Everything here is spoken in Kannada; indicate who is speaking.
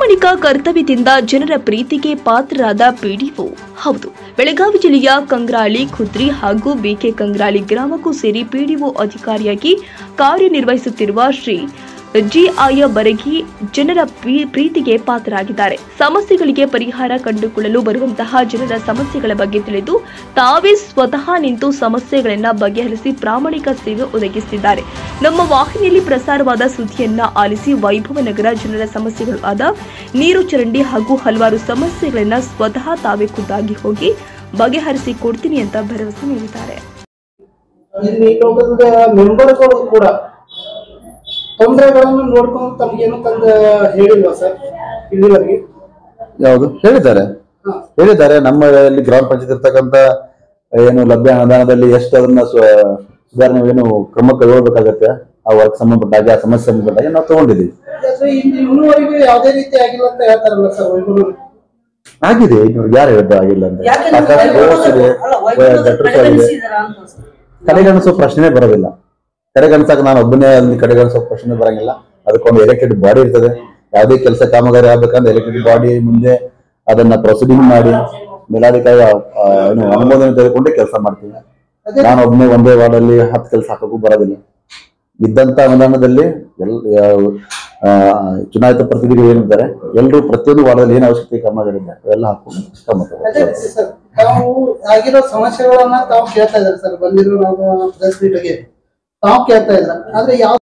Speaker 1: ಪ್ರಾಮಾಣಿಕ ಕರ್ತವ್ಯದಿಂದ ಜನರ ಪ್ರೀತಿಗೆ ಪಾತ್ರರಾದ ಪಿಡಿಒ ಹೌದು ಬೆಳಗಾವಿ ಜಿಲ್ಲೆಯ ಕಂಗ್ರಾಳಿ ಖುದ್ರಿ ಹಾಗೂ ಬಿಕೆ ಕಂಗ್ರಾಳಿ ಗ್ರಾಮಕ್ಕೂ ಸೇರಿ ಪಿಡಿಒ ಅಧಿಕಾರಿಯಾಗಿ ಕಾರ್ಯನಿರ್ವಹಿಸುತ್ತಿರುವ ಶ್ರೀ ಜಿ ಆಯ ಬರಗಿ ಜನರ ಪ್ರೀ- ಪ್ರೀತಿಗೆ ಪಾತ್ರರಾಗಿದ್ದಾರೆ ಸಮಸ್ಯೆಗಳಿಗೆ ಪರಿಹಾರ ಕಂಡುಕೊಳ್ಳಲು ಬರುವಂತಹ ಜನರ ಸಮಸ್ಯೆಗಳ ಬಗ್ಗೆ ತಿಳಿದು ತಾವೇ ಸ್ವತಃ ನಿಂತು ಸಮಸ್ಯೆಗಳನ್ನ ಬಗೆಹರಿಸಿ ಪ್ರಾಮಾಣಿಕ ಸೇವೆ ಒದಗಿಸುತ್ತಿದ್ದಾರೆ ನಮ್ಮ ವಾಹಿನಿಯಲ್ಲಿ ಪ್ರಸಾರವಾದ ಸುದ್ದಿಯನ್ನ ಆಲಿಸಿ ವೈಭವ ನಗರ ಜನರ ಸಮಸ್ಯೆಗಳು ಆದ ನೀರು ಚರಂಡಿ ಹಾಗೂ ಹಲವಾರು ಸಮಸ್ಯೆಗಳನ್ನ ಸ್ವತಃ ತಾವೇ ಖುದ್ದಾಗಿ ಹೋಗಿ ಬಗೆಹರಿಸಿ ಕೊಡ್ತೀನಿ ಅಂತ ಭರವಸೆ ನೀಡಿದ್ದಾರೆ
Speaker 2: ಇಲ್ಲಿ ಲೋಕದ ಮೆಂಬರ್ಗಳು ಕೂಡ ತೊಂದರೆಗಳನ್ನು ನೋಡ್ಕೊಂಡು ತಮಗೇನು ತಂದ ಹೇಳಿಲ್ವಾ ಸರ್ ಇಲ್ಲಿವರೆಗೆ
Speaker 3: ಯಾವುದು ಹೇಳಿದ್ದಾರೆ
Speaker 2: ಹಾ.
Speaker 3: ಹೇಳಿದ್ದಾರೆ ನಮ್ಮ ಇಲ್ಲಿ ಗ್ರಾಮ ಪಂಚಾಯತ್ ಇರ್ತಕ್ಕಂಥ ಏನು ಲಭ್ಯ ಅನುದಾನದಲ್ಲಿ ಎಷ್ಟು ಅದನ್ನ ಸ್ವ- ಸುಧಾರಣೆ ಏನು ಕ್ರಮ ಕೈಗೊಳ್ಬೇಕಾಗತ್ತೆ ಆ ವರ್ಕ್ ಸಂಬಂಧಪಟ್ಟ ಹಾಗೆ ಆ ಸಮಸ್ಯೆ ಸಂಬಂಧಪಟ್ಟ ಹಾಗೆ ನಾವು ತಗೊಂಡಿದ್ದೀವಿ
Speaker 2: ಆದ್ರೆ ಇಲ್ಲಿ ಇನ್ನೂವರೆಗೂ ಯಾವುದೇ ರೀತಿ ಆಗಿಲ್ಲ ಅಂತ ಹೇಳ್ತಾರಲ್ಲ ಸರ್ ವೈಭವ್
Speaker 3: ಆಗಿದೆ ಇವ್ರಿಗೆ ಯಾರು ಹೇಳಿದ್ದು ಆಗಿಲ್ಲ ಅಂತ
Speaker 4: ಯಾಕೆ
Speaker 3: ಸಾಕಷ್ಟು ರೋಡ್ಸ್ ಇದೆ ಗಟ್ರಸ್ ಆಗಿದೆ ಕಡೆಗಣಿಸೋ ಪ್ರಶ್ನೆ ಬರೋದಿಲ್ಲ ಕಡೆಗಣಿಸಕ್ಕೆ ನಾನು ಒಬ್ಬನೇ ಅಲ್ಲಿ ಕಡೆಗಣಿಸೋ ಪ್ರಶ್ನೆ ಬರಂಗಿಲ್ಲ ಅದಕ್ಕೊಂದು ಎಲೆಕ್ಟೆಡ್ ಬಾಡಿ ಇರ್ತದೆ ಯಾವುದೇ ಕೆಲಸ ಕಾಮಗಾರಿ ಆಗ್ಬೇಕಂದ್ರೆ ಎಲೆಕ್ಟೆಡ್ ಬಾಡಿ ಮುಂದೆ ಅದನ್ನ ಪ್ರೊಸೀಡಿಂಗ್ ಮಾಡಿ ಮೇಲಾಧಿಕಾರಿ ಆ, ಏನು ಅನುಮೋದನೆ ತೆಗೆದುಕೊಂಡು ಕೆಲಸ ಮಾಡ್ತೀವಿ ನಾನು ಒಬ್ಬನೇ ಒಂದೇ ವಾರ್ಡಲ್ಲಿ ಹತ್ತು ಕೆಲಸ ಹಾಕಕ್ಕೂ ಬರೋದಿಲ್ಲ ಇದ್ದಂತ ಅನುದಾನದಲ್ಲಿ ಎಲ್ ಯಾವ- ಆ, ಚುನಾಯಿತ ಪ್ರತಿನಿಧಿಗಳು ಏನಿದ್ದಾರೆ ಎಲ್ಲರೂ ಪ್ರತಿಯೊಂದು ವಾರ್ಡಲ್ಲಿ ಏನು ಅವಶ್ಯಕತೆ ಕಾಮಗಾರಿ ಇದೆ ಅವೆಲ್ಲ ಹಾಕೊಂಡು ಕ್ರಮ
Speaker 2: ಅದೇ
Speaker 3: ತಗೊಳ್ತೀವಿ.
Speaker 2: ಸರ್ ತಾವು ಆಗಿರೋ ಸಮಸ್ಯೆಗಳನ್ನ ತಾವು ಕೇಳ್ತಾ ಇದ್ದಾರೆ ಸರ್ ಬಂದಿರೋ ನಾವು ಪ್ರೆಸ್ ಮೀಟ್ಗೆ ತಾವು ಕೇಳ್ತಾ ಇದ್ರ ಆದ್ರೆ ಯಾವ